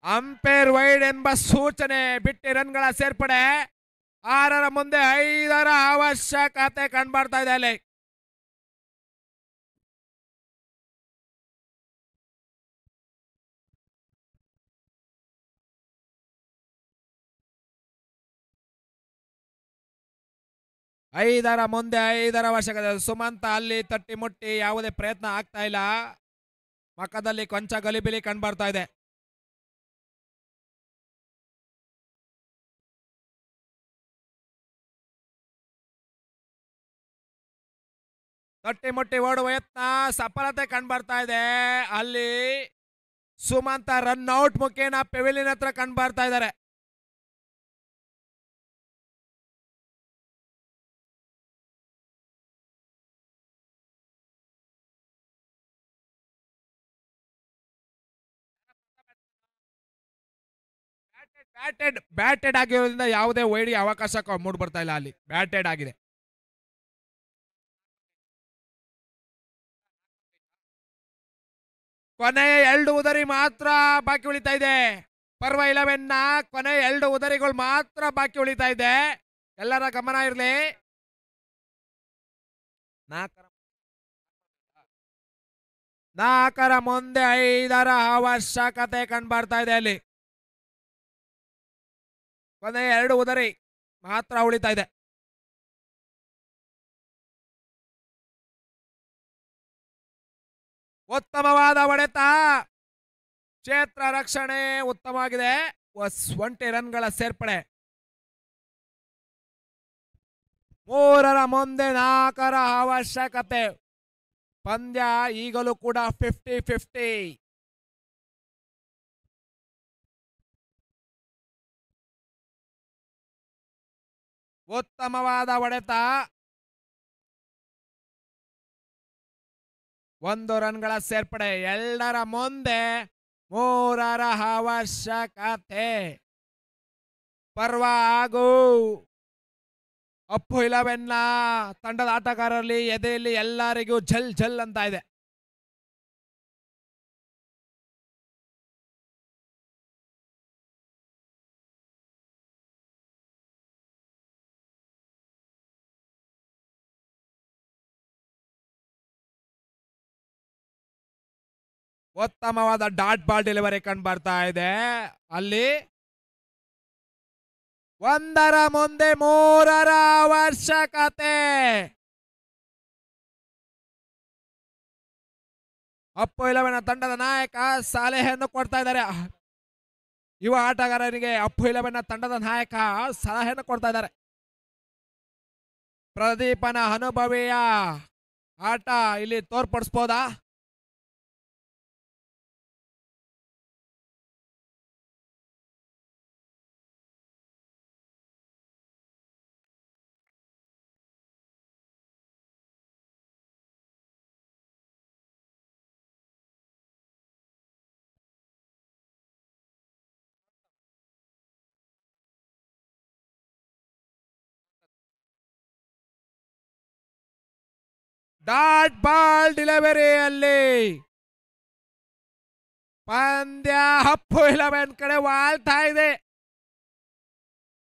umpire wide ಎಂಬ ಸೂಚನೆ ಬಿಟ್ಟಿ ರನ್ಗಳ ಸೇರ್ಪಡೆ ಆರರ ಮುಂದೆ ಐದರ ಅವಶ್ಯಕತೆ ಕಂಡ್ಬರ್ತಾ ಇದೆ ಅಲ್ಲಿ ಐದರ ಮುಂದೆ ಐದರ ಅವಶ್ಯಕತೆ ಸುಮಂತ ಅಲ್ಲಿ ತಟ್ಟಿ ಮುಟ್ಟಿ ಯಾವುದೇ ಪ್ರಯತ್ನ ಆಗ್ತಾ ಇಲ್ಲ ಮಕ್ಕದಲ್ಲಿ ಕೊಂಚ ಗಲಿಬಿಲಿ ಕಂಡ್ಬರ್ತಾ ಇದೆ ತಟ್ಟಿ ಮುಟ್ಟಿ ಓಡುವ ಯತ್ನ ಸಫಲತೆ ಕಂಡ್ಬರ್ತಾ ಇದೆ ಅಲ್ಲಿ ಸುಮಂತ ರನ್ ಔಟ್ ಮುಖೇನ ಪೆವಿಲಿಯನ್ ಹತ್ರ ಕಂಡ್ಬರ್ತಾ ಇದ್ದಾರೆ ಬ್ಯಾಟೆಡ್ ಬ್ಯಾಟೆಡ್ ಆಗಿರೋದ್ರಿಂದ ಯಾವುದೇ ವೈಡ್ಗೆ ಅವಕಾಶ ಮೂಡ್ ಬರ್ತಾ ಇಲ್ಲ ಅಲ್ಲಿ ಬ್ಯಾಟೆಡ್ ಆಗಿದೆ ಕೊನೆಯ ಎರಡು ಉದರಿ ಮಾತ್ರ ಬಾಕಿ ಉಳಿತಾ ಇದೆ ಪರ್ವ ಇಲೆವೆನ್ ನ ಕೊನೆಯ ಎರಡು ಉದರಿಗಳು ಮಾತ್ರ ಬಾಕಿ ಉಳಿತಾ ಇದೆ ಎಲ್ಲರ ಗಮನ ಇರಲಿ ನಾಲ್ಕರ ನಾಲ್ಕರ ಮುಂದೆ ಐದರ ಅವಶ್ಯಕತೆ ಕಂಡ್ಬರ್ತಾ ಇದೆ ಅಲ್ಲಿ ಕೊನೆಯ ಎರಡು ಉದರಿ ಮಾತ್ರ ಉಳಿತಾ ಇದೆ ಉತ್ತಮವಾದ ಹೊಡೆತ ಕ್ಷೇತ್ರ ರಕ್ಷಣೆ ಉತ್ತಮವಾಗಿದೆ ಒಸ್ ಒಂಟಿ ರನ್ಗಳ ಸೇರ್ಪಡೆ ಮೂರರ ಮುಂದೆ ನಾಲ್ಕರ ಅವಶ್ಯಕತೆ ಪಂದ್ಯ ಈಗಲೂ ಕೂಡ ಫಿಫ್ಟಿ ಫಿಫ್ಟಿ ಉತ್ತಮವಾದ ಹೊಡೆತ ಒಂದು ರನ್ಗಳ ಸೇರ್ಪಡೆ ಎಲ್ಲರ ಮುಂದೆ ಮೂರರ ಅವಶ್ಯಕತೆ ಪರ್ವ ಹಾಗೂ ಅಪ್ಪು ಇಲೆವೆನ್ನ ತಂಡದ ಆಟಗಾರರಲ್ಲಿ ಎದೆಯಲ್ಲಿ ಎಲ್ಲರಿಗೂ ಝಲ್ ಝಲ್ ಅಂತ ಇದೆ ಉತ್ತಮವಾದ ಡಾಟ್ ಬಾಲ್ ಡೆಲಿವರಿ ಕಂಡು ಬರ್ತಾ ಇದೆ ಅಲ್ಲಿ ಒಂದರ ಮುಂದೆ ಮೂರರ ಅವಶ್ಯಕತೆ ಅಪ್ಪು ಇಲೆವೆನ ತಂಡದ ನಾಯಕ ಸಲಹೆಯನ್ನು ಕೊಡ್ತಾ ಇದ್ದಾರೆ ಯುವ ಆಟಗಾರರಿಗೆ ಅಪ್ಪು ಇಲೆವೆನ ತಂಡದ ನಾಯಕ ಸಲಹೆಯನ್ನು ಕೊಡ್ತಾ ಇದ್ದಾರೆ ಪ್ರದೀಪನ ಅನುಭವಿಯ ಆಟ ಇಲ್ಲಿ ತೋರ್ಪಡಿಸ್ಬೋದಾ ಡಾಟ್ ಬಾಲ್ ಡೆಲಿವರಿಯಲ್ಲಿ ಪಂದ್ಯ ಹಪ್ಪು ಇಲೆವೆನ್ ಕಡೆ ವಾಳ್ತಾ ಇದೆ